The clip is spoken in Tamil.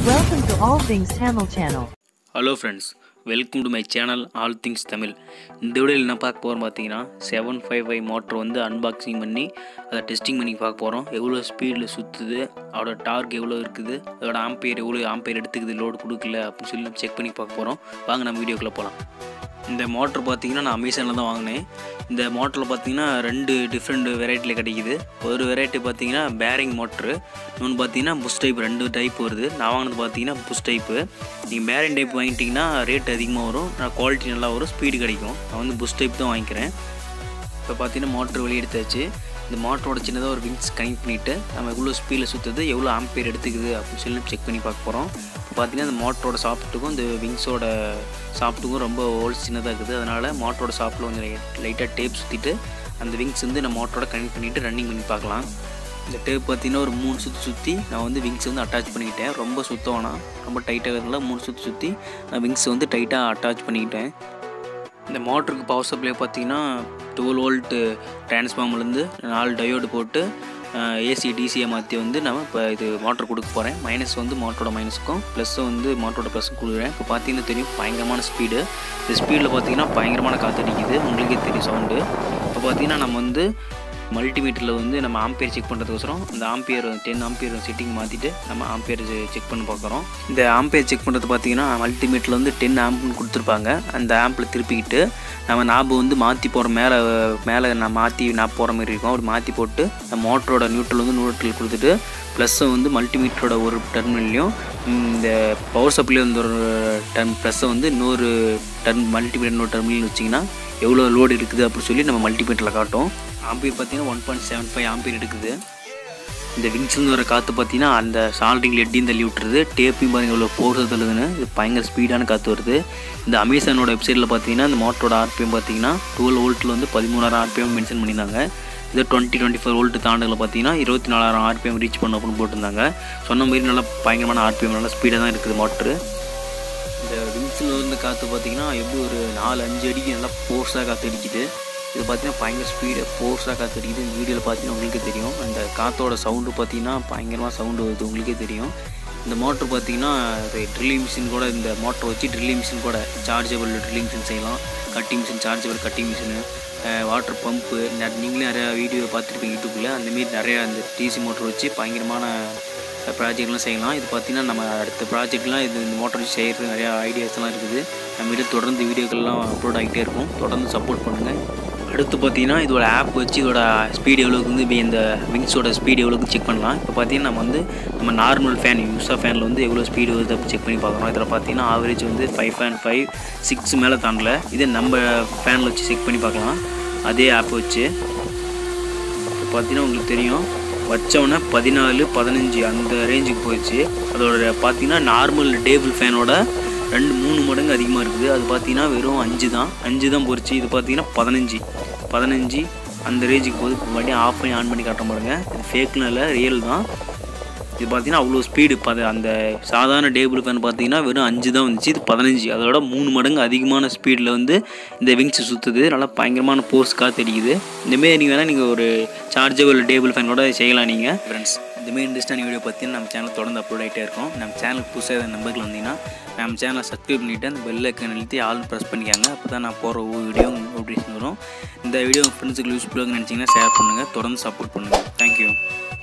Welcome to All Things Tamil Channel. Hello friends welcome to my channel all things Tamil இந்த வீடியோவில் என்ன பார்க்க போகிறோம் பார்த்தீங்கன்னா செவன் ஃபைவ் ஃபைவ் மோட்டர் வந்து அன்பாக்சிங் பண்ணி அதை டெஸ்டிங் பண்ணி பார்க்க போகிறோம் எவ்வளோ ஸ்பீடில் சுற்றுது அதோட டார்க் எவ்வளோ இருக்குது அதோட ஆம்பியர் எவ்வளோ ஆம்பியர் எடுத்துக்குது லோடு கொடுக்கல அப்படின்னு சொல்லி நம்ம செக் பண்ணி பார்க்க போகிறோம் வாங்க நம்ம வீடியோக்குள்ளே போகலாம் இந்த மோட்ரு பார்த்தீங்கன்னா நான் அமேசானில் தான் வாங்கினேன் இந்த மோட்டரில் பார்த்தீங்கன்னா ரெண்டு டிஃப்ரெண்ட் வெரைட்டியில் கிடைக்குது ஒரு வெரைட்டி பார்த்தீங்கன்னா பேரிங் மோட்ரு இன்னொன்று பார்த்தீங்கன்னா புஷ் டைப் ரெண்டு டைப் வருது நான் வாங்கினது பார்த்தீங்கன்னா புஷ் டைப்பு நீங்கள் பேரிங் டைப் வாங்கிட்டீங்கன்னா ரேட் அதிகமாக வரும் நான் குவாலிட்டி நல்லா வரும் ஸ்பீடு கிடைக்கும் நான் வந்து புஷ் டைப் தான் வாங்கிக்கிறேன் இப்போ பார்த்தீங்கன்னா மோட்ரு வெளியே எடுத்தாச்சு இந்த மோட்டரோட சின்னதாக ஒரு விங்ஸ் கனெக்ட் பண்ணிவிட்டு நம்ம எவ்வளோ ஸ்பீடில் சுற்றுது எவ்வளோ ஆம்பேர் எடுத்துக்குது அப்படின்னு சொல்லி செக் பண்ணி பார்க்க போகிறோம் இப்போ பார்த்தீங்கன்னா இந்த மோட்டரோட சாப்பிட்டுக்கும் இந்த விங்ஸோட சாப்பிட்டுக்கும் ரொம்ப ஹோல்ஸ் சின்னதாக இருக்குது அதனால் மோட்டரோட சாப்பிட்டில் கொஞ்சம் லைட்டாக டேப் சுற்றிட்டு அந்த விங்ஸ் வந்து நம்ம மோட்டரோட கனெக்ட் பண்ணிவிட்டு ரன்னிங் பண்ணி பார்க்கலாம் இந்த டேப் பார்த்தீங்கன்னா ஒரு மூணு சுற்றி சுற்றி நான் வந்து விங்ஸ் வந்து அட்டாச் பண்ணிக்கிட்டேன் ரொம்ப சுத்தம் வேணாம் ரொம்ப டைட்டாக இருக்கிறதுனால மூணு சுற்றி சுற்றி நான் விங்ஸ் வந்து டைட்டாக அட்டாச் பண்ணிக்கிட்டேன் இந்த மோட்டருக்கு பவர் சப்ளை பார்த்தீங்கன்னா டுவெல் வோல்ட்டு டிரான்ஸ்ஃபார்மர்லேருந்து நாலு டயோடு போட்டு ஏசி டிசியை மாற்றி வந்து நம்ம இப்போ இது மோட்டர் கொடுக்க போகிறேன் மைனஸ் வந்து மோட்டரோட மைனஸுக்கும் ப்ளஸ் வந்து மோட்டரோட ப்ளஸுக்கும் கொடுக்குறேன் இப்போ பார்த்தீங்கன்னா தெரியும் பயங்கரமான ஸ்பீடு இந்த ஸ்பீடில் பார்த்தீங்கன்னா பயங்கரமான காற்று அடிக்குது உங்களுக்கே தெரியும் சவுண்டு இப்போ பார்த்தீங்கன்னா நம்ம வந்து மல்டிமீட்டரில் வந்து நம்ம ஆம்பியர் செக் பண்ணுறதுக்கோசரம் இந்த ஆம்பியர் டென் ஆம்பியர் செட்டிங் மாற்றிட்டு நம்ம ஆம்பியர் செக் பண்ணி பார்க்குறோம் இந்த ஆம்பியர் செக் பண்ணுறது பார்த்தீங்கன்னா மல்டிமீட்டரில் வந்து டென் ஆம்ப்னு கொடுத்துருப்பாங்க அந்த ஆம்பில் திருப்பிக்கிட்டு நம்ம நாபு வந்து மாற்றி போகிற மேலே மேலே நான் மாற்றி நான் போகிற மாதிரி இருக்கும் அப்படி மாற்றி போட்டு நம்ம மோட்டரோட நியூட்ரல் வந்து நியூட்ரல் கொடுத்துட்டு ப்ளஸ்ஸை வந்து மல்டிமீட்டரோட ஒரு டெர்மினல்லையும் இந்த பவர் சப்ளை வந்து ஒரு டர்ம் ப்ளஸ்ஸை வந்து இன்னொரு டர்ம் மல்டிமீட்டர் இன்னொரு டெர்மினல் வச்சிங்கன்னா எவ்வளோ லோடு இருக்குது அப்படின்னு சொல்லி நம்ம மல்டிமீட்டரில் காட்டும் ஆம்பியர் பார்த்தீங்கன்னா one point seven five ampere எடுக்குது இந்த விங்ஸ்லேருந்து வர காற்று பார்த்தீங்கன்னா அந்த சால்ரிங்கில் எட்டியும் தள்ளி விட்டுருது டேப்பையும் பாருங்கள் இவ்வளோ போகிறது தள்ளுதுன்னு இது பயங்கர ஸ்பீடான காற்று வருது இந்த அமேசானோட வெப்சைட்டில் பார்த்தீங்கன்னா இந்த மோட்டரோட ஆர்பிஎம் பார்த்தீங்கன்னா டுவெல் வோல்ட்டில் வந்து பதிமூணாயிரம் ஆர்பிஎம் மென்ஷன் பண்ணியிருந்தாங்க இது டுவெண்ட்டி டுவெண்ட்டி ஃபோர் வோல்ட் தாண்டதில் பார்த்தீங்கன்னா இருபத்தி நாலாயிரம் ஆர்பிஎம் ரீச் பண்ண அப்படின்னு போட்டிருந்தாங்க சொன்ன மாதிரி நல்லா பயங்கரமான ஆர்பிஎம் நல்லா ஸ்பீடாக தான் இருக்குது மோட்ரு இந்த விங்ஸில் இருந்து காற்று பார்த்தீங்கன்னா எப்படி ஒரு நாலு அஞ்சு அடிக்கு நல்லா ஃபோர்ஸாக காற்று அடிக்குது இது பார்த்தீங்கன்னா பயங்கர ஸ்பீடு ஃபோர்ஸாக காற்று அடிக்குது இந்த வீடியோவில் பார்த்தீங்கன்னா உங்களுக்கே தெரியும் அந்த காற்றோட சவுண்டு பார்த்தீங்கன்னா பயங்கரமாக சவுண்டு வருது உங்களுக்கே தெரியும் இந்த மோட்ரு பார்த்தீங்கன்னா ட்ரில்லிங் மிஷின் கூட இந்த மோட்டர் வச்சு ட்ரில்லிங் மிஷின் கூட சார்ஜபிள் ட்ரில்லிங் மிஷின் செய்யலாம் cutting machine chargeable cutting machine water pump நீங்களே நிறையா வீடியோ பார்த்துருப்பீங்க யூடியூப்பில் அந்தமாரி நிறையா அந்த டிசி மோட்டர் வச்சு பயங்கரமான ப்ராஜெக்ட்லாம் செய்யலாம் இது பார்த்திங்கன்னா நம்ம அடுத்த ப்ராஜெக்ட்லாம் இது இந்த மோட்டர் வச்சு செய்கிறது நிறையா ஐடியாஸ்லாம் இருக்குது நம்ம வீடியோ தொடர்ந்து வீடியோக்கள்லாம் அப்லோட் ஆகிட்டே இருக்கும் தொடர்ந்து சப்போர்ட் பண்ணுங்கள் அடுத்து பார்த்தீங்கன்னா இதோட ஆப் வச்சு இதோட ஸ்பீடு எவ்வளோக்கு வந்து இப்போ இந்த விங்ஸோட ஸ்பீடு எவ்வளோக்கு செக் பண்ணலாம் இப்போ பார்த்தீங்கன்னா நம்ம வந்து நம்ம நார்மல் ஃபேன் யூஸா ஃபேனில் வந்து எவ்வளோ ஸ்பீடு வருது அப்படி செக் பண்ணி பார்க்குறோம் இதில் பார்த்தீங்கன்னா ஆவரேஜ் வந்து ஃபைவ் பாயிண்ட் ஃபைவ் சிக்ஸ் மேலே தாண்டல இதே நம்ம ஃபேனில் வச்சு செக் பண்ணி பார்க்கலாம் அதே ஆப் வச்சு இப்போ பார்த்தீங்கன்னா உங்களுக்கு தெரியும் வச்சவொடனே பதினாலு பதினஞ்சு அந்த ரேஞ்சுக்கு போயிடுச்சு அதோட பார்த்தீங்கன்னா நார்மல் டேபிள் ஃபேனோட ரெண்டு மூணு மடங்கு அதிகமாக இருக்குது அது பார்த்தீங்கன்னா வெறும் அஞ்சு தான் அஞ்சு தான் போச்சு இது பார்த்தீங்கன்னா பதினஞ்சு பதினஞ்சு அந்த ரேஞ்சுக்கு போகுது மறுபடியும் ஆஃப் பண்ணி ஆன் பண்ணி காட்ட பாருங்க இது ஃபேக்னு இல்லை ரியல் தான் இது பார்த்தீங்கன்னா அவ்வளோ ஸ்பீடு பத அந்த சாதாரண டேபிள் ஃபேன் பார்த்தீங்கன்னா வெறும் அஞ்சு தான் வந்துச்சு இது பதினஞ்சு அதோட மூணு மடங்கு அதிகமான ஸ்பீடில் வந்து இந்த விங்ஸ் சுற்றுது நல்லா பயங்கரமான போர்ஸ் காற்று அடிக்குது இந்தமாரி நீங்கள் வேணால் நீங்கள் ஒரு சார்ஜபிள் டேபிள் ஃபேன் கூட செய்யலாம் நீங்கள் ஃப்ரெண்ட்ஸ் இந்தமாரி இன்ட்ரெஸ்டான வீடியோ பற்றி நம்ம சேனல் தொடர்ந்து அப்லோட் ஆகிட்டே இருக்கும் நம்ம சேனலுக்கு புதுசாக ஏதாவது நம்பர்கள் வந்தீங்கன்னா நம்ம சேனலை சப்ஸ்கிரைப் பண்ணிவிட்டு அந்த பெல் ஐக்கன் அழுத்தி ஆல் ப்ரெஸ் பண்ணிக்காங்க அப்போ தான் நான் போகிற ஒவ்வொரு வீடியோ நோட்டிஃபிகேஷன் வரும் இந்த வீடியோ ஃப்ரெண்ட்ஸுக்கு யூஸ்ஃபுல்லாக நினச்சிங்கன்னா ஷேர் பண்ணுங்கள் தொடர்ந்து சப்போர்ட் பண்ணுங்கள் தேங்க்யூ